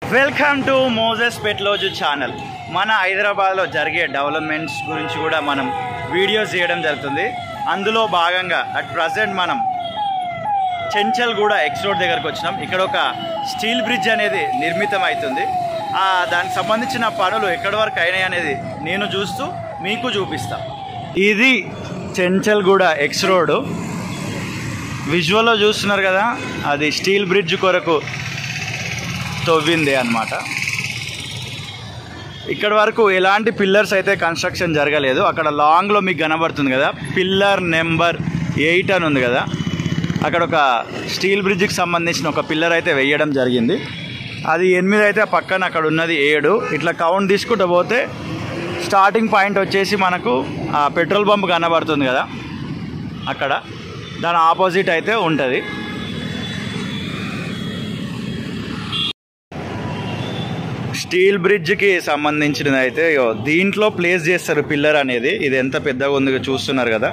welcome to Moses Petloju channel మన హైదరాబాద్లో జరిగే డెవలప్మెంట్స్ గురించి కూడా మనం వీడియోస్ చేయడం జరుగుతుంది అందులో భాగంగా అట్ ప్రజెంట్ మనం చెంచల్గూడ ఎక్స్ రోడ్ దగ్గరకు వచ్చినాం ఇక్కడ ఒక స్టీల్ బ్రిడ్జ్ అనేది నిర్మితం అవుతుంది ఆ, దానికి సంబంధించిన పనులు ఎక్కడి వరకు అయినాయి అనేది నేను చూస్తూ మీకు చూపిస్తా ఇది చెంచల్గూడ ఎక్స్ రోడ్ విజువల్లో చూస్తున్నారు కదా అది స్టీల్ బ్రిడ్జ్ కొరకు తవ్వింది అన్నమాట ఇక్కడ వరకు ఎలాంటి పిల్లర్స్ అయితే కన్స్ట్రక్షన్ జరగలేదు అక్కడ లాంగ్లో మీకు కనబడుతుంది కదా పిల్లర్ నెంబర్ ఎయిట్ అని ఉంది కదా అక్కడ ఒక స్టీల్ బ్రిడ్జ్కి సంబంధించిన ఒక పిల్లర్ అయితే వేయడం జరిగింది అది ఎనిమిది అయితే పక్కన అక్కడ ఉన్నది ఏడు ఇట్లా కౌంట్ తీసుకుంటూ పోతే స్టార్టింగ్ పాయింట్ వచ్చేసి మనకు ఆ పెట్రోల్ పంప్ కనబడుతుంది కదా అక్కడ దాని ఆపోజిట్ అయితే ఉంటుంది స్టీల్ బ్రిడ్జ్కి సంబంధించినది అయితే ఇగో దీంట్లో ప్లేస్ చేస్తారు పిల్లర్ అనేది ఇది ఎంత పెద్దగా ఉంది చూస్తున్నారు కదా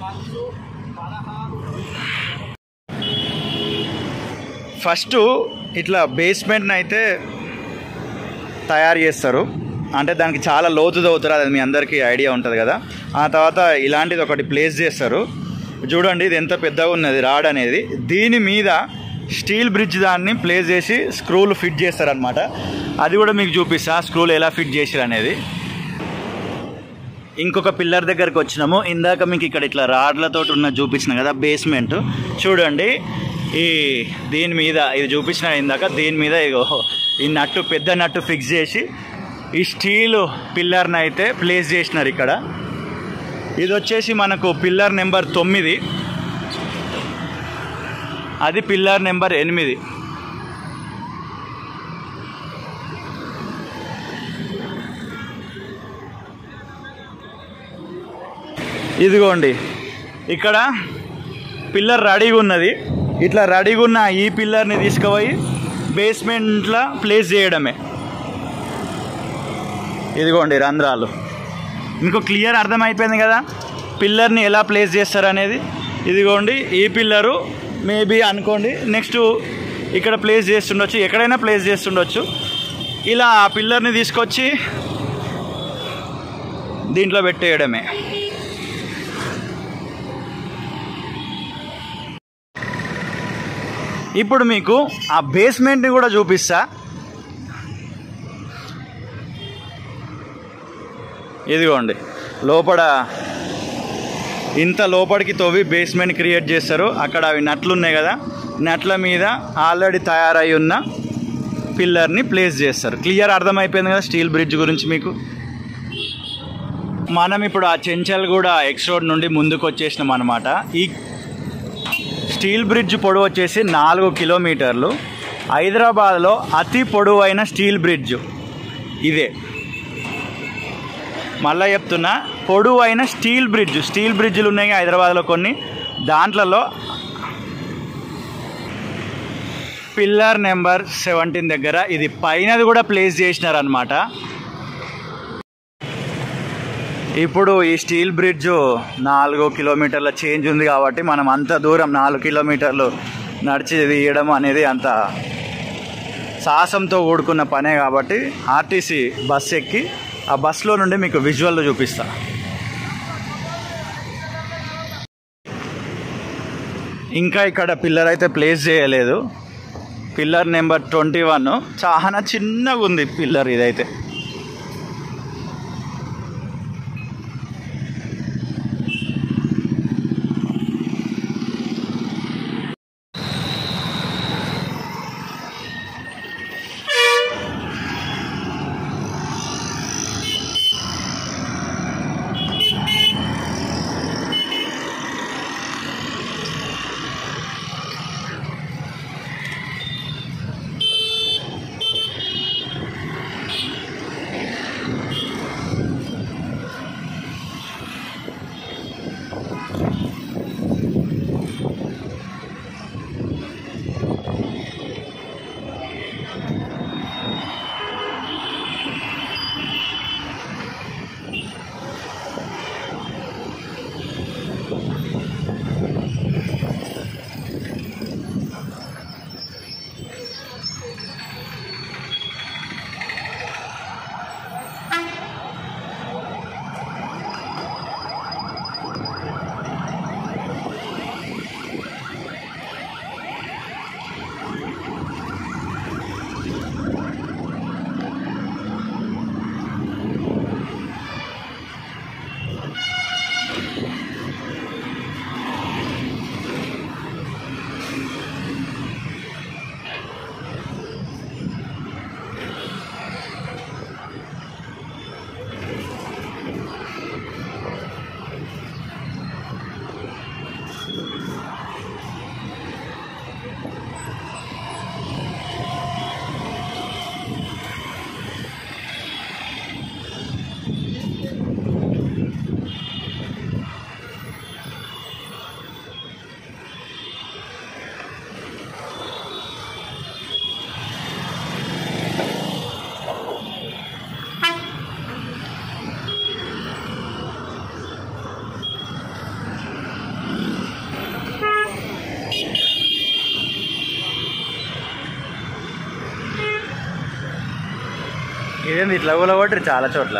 ఫస్ట్ ఇట్లా బేస్మెంట్ని అయితే తయారు చేస్తారు అంటే దానికి చాలా లోతు తవ్వుతారు అది మీ అందరికీ ఐడియా ఉంటుంది కదా ఆ తర్వాత ఇలాంటిది ఒకటి ప్లేస్ చేస్తారు చూడండి ఇది ఎంత పెద్దగా ఉన్నది రాడ్ అనేది దీని మీద స్టీల్ బ్రిడ్జ్ దాన్ని ప్లేస్ చేసి స్క్రూలు ఫిట్ చేస్తారనమాట అది కూడా మీకు చూపిస్తా స్క్రూలు ఎలా ఫిట్ చేసారు అనేది ఇంకొక పిల్లర్ దగ్గరికి వచ్చినాము ఇందాక మీకు ఇక్కడ ఇట్లా రాడ్లతో ఉన్న చూపించిన కదా బేస్మెంట్ చూడండి ఈ దీని మీద ఇది చూపించిన ఇందాక దీని మీద ఇగో ఈ నట్టు పెద్ద నట్టు ఫిక్స్ చేసి ఈ స్టీల్ పిల్లర్ని అయితే ప్లేస్ చేసినారు ఇక్కడ ఇది వచ్చేసి మనకు పిల్లర్ నెంబర్ తొమ్మిది అది పిల్లర్ నెంబర్ ఎనిమిది ఇదిగోండి ఇక్కడ పిల్లర్ రెడీగా ఉన్నది ఇట్లా రెడీగా ఉన్న ఈ పిల్లర్ని తీసుకుపోయి బేస్మెంట్లో ప్లేస్ చేయడమే ఇదిగోండి రంధ్రాలు మీకు క్లియర్ అర్థమైపోయింది కదా పిల్లర్ని ఎలా ప్లేస్ చేస్తారు అనేది ఇదిగోండి ఈ పిల్లరు మేబీ అనుకోండి నెక్స్ట్ ఇక్కడ ప్లేస్ చేస్తుండొచ్చు ఎక్కడైనా ప్లేస్ చేస్తుండొచ్చు ఇలా ఆ పిల్లర్ని తీసుకొచ్చి దీంట్లో పెట్టేయడమే ఇప్పుడు మీకు ఆ బేస్మెంట్ని కూడా చూపిస్తా ఇదిగోండి లోపల ఇంత లోపలికి తవ్వి బేస్మెంట్ క్రియేట్ చేస్తారు అక్కడ అవి నట్లు ఉన్నాయి కదా నట్ల మీద ఆల్రెడీ తయారై ఉన్న పిల్లర్ని ప్లేస్ చేస్తారు క్లియర్ అర్థమైపోయింది కదా స్టీల్ బ్రిడ్జ్ గురించి మీకు మనం ఇప్పుడు ఆ చెంచల్గూడ ఎక్స్ రోడ్ నుండి ముందుకు వచ్చేసినాం అనమాట ఈ స్టీల్ బ్రిడ్జ్ పొడవు వచ్చేసి నాలుగు కిలోమీటర్లు హైదరాబాద్లో అతి పొడవైన స్టీల్ బ్రిడ్జ్ ఇదే మళ్ళా చెప్తున్నా పొడవైన స్టీల్ బ్రిడ్జ్ స్టీల్ బ్రిడ్జ్లు ఉన్నాయి హైదరాబాద్లో కొన్ని దాంట్లలో పిల్లర్ నెంబర్ సెవెంటీన్ దగ్గర ఇది పైనది కూడా ప్లేస్ చేసినారనమాట ఇప్పుడు ఈ స్టీల్ బ్రిడ్జ్ నాలుగు కిలోమీటర్ల చేంజ్ ఉంది కాబట్టి మనం అంత దూరం నాలుగు కిలోమీటర్లు నడిచి తీయడం అనేది అంత సాహసంతో కూడుకున్న పనే కాబట్టి ఆర్టీసీ బస్ ఎక్కి ఆ బస్సులో నుండి మీకు విజువల్ చూపిస్తా ఇంకా ఇక్కడ పిల్లర్ అయితే ప్లేస్ చేయలేదు పిల్లర్ నెంబర్ ట్వంటీ వన్ చాలా చిన్నగా ఉంది పిల్లర్ ఇదైతే ఇదేంది ఇట్లా కూలగొట్టరు చాలా చోట్ల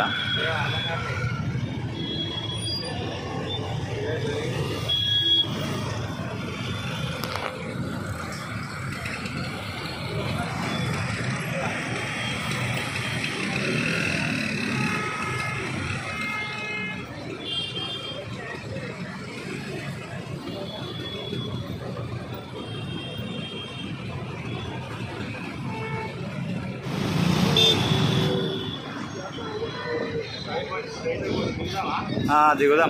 ఆ, దిగుదాం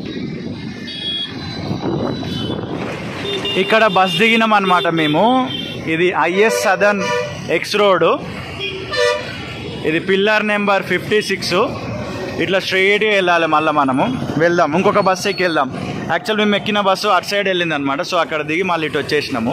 ఇక్కడ బస్ దిగినాం అనమాట మేము ఇది ఐఎస్ సదర్న్ ఎక్స్ రోడ్ ఇది పిల్లర్ నెంబర్ ఫిఫ్టీ సిక్స్ ఇట్లా స్ట్రైట్గా వెళ్ళాలి మళ్ళీ మనము వెళ్దాం ఇంకొక బస్సు ఎక్కి వెళ్దాం యాక్చువల్ మేము ఎక్కిన బస్సు అటు సైడ్ వెళ్ళింది అనమాట సో అక్కడ దిగి మళ్ళీ ఇటు వచ్చేసినాము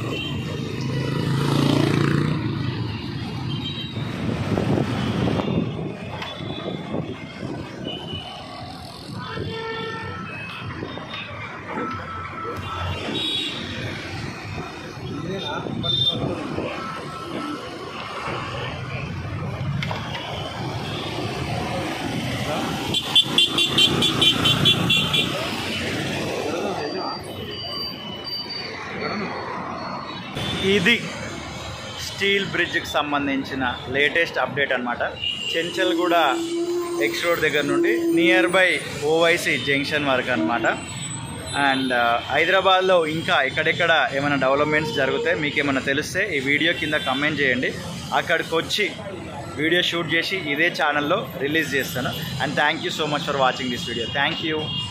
ఇది స్టీల్ బ్రిడ్జ్కి సంబంధించిన లేటెస్ట్ అప్డేట్ అనమాట చెంచల్గూడ ఎక్స్ రోడ్ దగ్గర నుండి నియర్ బై ఓవైసీ జంక్షన్ వరకు అనమాట అండ్ హైదరాబాద్లో ఇంకా ఎక్కడెక్కడ ఏమైనా డెవలప్మెంట్స్ జరుగుతాయి మీకు ఏమైనా తెలిస్తే ఈ వీడియో కింద కమెంట్ చేయండి అక్కడికి వచ్చి వీడియో షూట్ చేసి ఇదే ఛానల్లో రిలీజ్ చేస్తాను and thank you so much for watching this video thank you